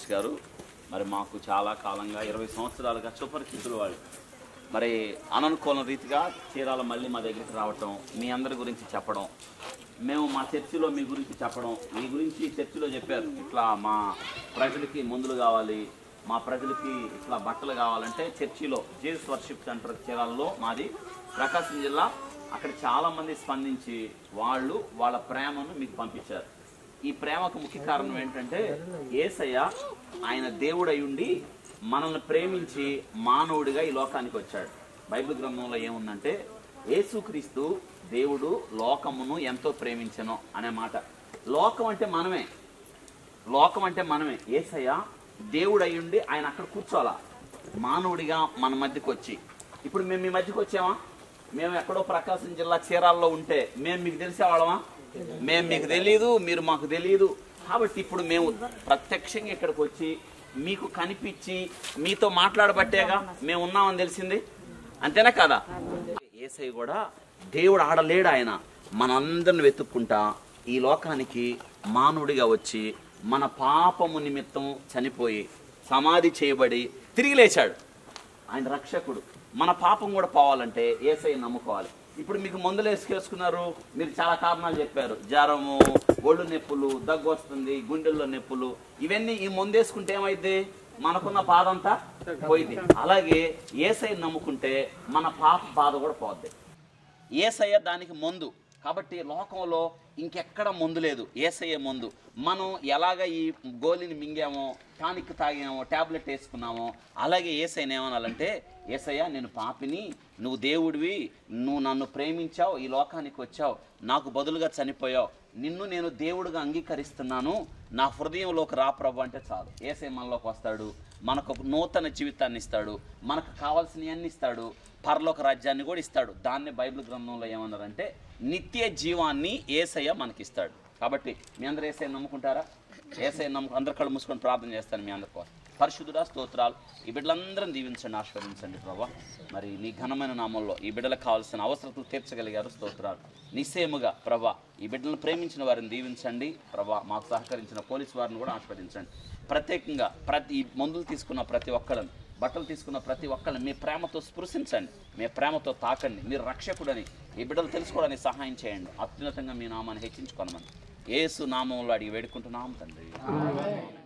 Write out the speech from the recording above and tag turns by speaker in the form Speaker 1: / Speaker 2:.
Speaker 1: pastor గారు మరి మాకు చాలా కాలంగా ఇరవై సంవత్సరాలుగా సుపరిచితులు వాళ్ళు మరి అననుకూల రీతిగా చీరాల మళ్ళీ మా దగ్గరికి రావటం మీ అందరి గురించి చెప్పడం మేము మా చర్చిలో మీ గురించి చెప్పడం మీ గురించి చర్చిలో చెప్పారు ఇట్లా మా ప్రజలకి మందులు కావాలి మా ప్రజలకి ఇట్లా బట్టలు కావాలంటే చర్చిలో జేస్ వర్షిప్ సెంటర్ చీరాలలో మాది ప్రకాశం జిల్లా అక్కడ చాలా మంది స్పందించి వాళ్ళు వాళ్ళ ప్రేమను మీకు పంపించారు ఈ ప్రేమకు ముఖ్య కారణం ఏంటంటే ఏసయ్య ఆయన దేవుడై ఉండి మనల్ని ప్రేమించి మానవుడిగా ఈ లోకానికి వచ్చాడు బైబిల్ గ్రంథంలో ఏముందంటే యేసుక్రీస్తు దేవుడు లోకమును ఎంతో ప్రేమించను అనే మాట లోకం అంటే మనమే లోకం అంటే మనమే ఏసయ్య దేవుడు అయ్యుండి ఆయన అక్కడ కూర్చోాలా మానవుడిగా మన మధ్యకి వచ్చి ఇప్పుడు మేము మీ మధ్యకి వచ్చామా మేము ఎక్కడో ప్రకాశం జిల్లా చీరాల్లో ఉంటే మేము మీకు తెలిసేవాళ్ళమా మేము మీకు తెలియదు మీరు మాకు తెలియదు కాబట్టి ఇప్పుడు మేము ప్రత్యక్షంగా ఇక్కడికి వచ్చి మీకు కనిపించి మీతో మాట్లాడబట్టేగా మేము ఉన్నామని తెలిసింది అంతేనా కదా ఏసై కూడా దేవుడు ఆడలేడు ఆయన మనందరిని వెతుక్కుంటా ఈ లోకానికి మానవుడిగా వచ్చి మన పాపము నిమిత్తం చనిపోయి సమాధి చేయబడి తిరిగి లేచాడు ఆయన రక్షకుడు మన పాపం కూడా పోవాలంటే ఏసై నమ్ముకోవాలి ఇప్పుడు మీకు మందులు వేసుకేసుకున్నారు మీరు చాలా కారణాలు చెప్పారు జ్వరము ఒళ్ళు నొప్పులు దగ్గు వస్తుంది గుండెల్లో నొప్పులు ఇవన్నీ ఈ మందు వేసుకుంటే ఏమైంది మనకున్న బాధ అంతా పోయింది అలాగే ఏసై నమ్ముకుంటే మన పాప బాధ కూడా పోద్ది ఏసయ్య దానికి మందు కాబట్టి లోకంలో ఇంకెక్కడ మందు లేదు ఏసయ్య మందు మనం ఎలాగ ఈ గోలిని మింగామో టానిక్ తాగామో టాబ్లెట్ వేసుకున్నామో అలాగే ఏసైని ఏమనాలంటే ఏసయ్య నేను పాపిని నువ్వు దేవుడివి నువ్వు నన్ను ప్రేమించావు ఈ లోకానికి వచ్చావు నాకు బదులుగా చనిపోయావు నిన్ను నేను దేవుడిగా అంగీకరిస్తున్నాను నా హృదయంలోకి రా ప్రభు అంటే చాలు ఏసై మనలోకి వస్తాడు మనకు ఒక నూతన జీవితాన్ని ఇస్తాడు మనకు కావాల్సినవన్నీ ఇస్తాడు పరలోక రాజ్యాన్ని కూడా ఇస్తాడు దాన్ని బైబిల్ గ్రంథంలో ఏమన్నారంటే నిత్య జీవాన్ని ఏసయ్య మనకిస్తాడు కాబట్టి మీ అందరూ ఏసఐ నమ్ముకుంటారా ఏసఐ నమ్ము అందరు కళ్ళు మూసుకొని ప్రార్థన చేస్తాను మీ అందరి కోసం పరిశుద్ధుడా స్తోత్రాలు ఈ బిడ్డలందరం దీవించండి ఆశీర్వదించండి ప్రభా మరి నీ ఘనమైన నామంలో ఈ బిడ్డలకు కావాల్సిన అవసరతలు తీర్చగలిగారు స్తోత్రాలు నిశ్చయముగా ప్రభా ఈ బిడ్డలను ప్రేమించిన వారిని దీవించండి ప్రభా మాకు సహకరించిన పోలీసు వారిని కూడా ఆశీర్వదించండి ప్రత్యేకంగా ప్రతి ఈ మందులు తీసుకున్న ప్రతి ఒక్కళ్ళని బట్టలు తీసుకున్న ప్రతి ఒక్కరిని మీ ప్రేమతో స్పృశించండి మీ ప్రేమతో తాకండి మీరు రక్షకుడని ఈ బిడ్డలు తెలుసుకోవడానికి సహాయం చేయండి అత్యున్నతంగా మీ నామాన్ని హెచ్చించుకోనమని ఏసు నామంలో అడిగి వేడుకుంటున్నాం తండ్రి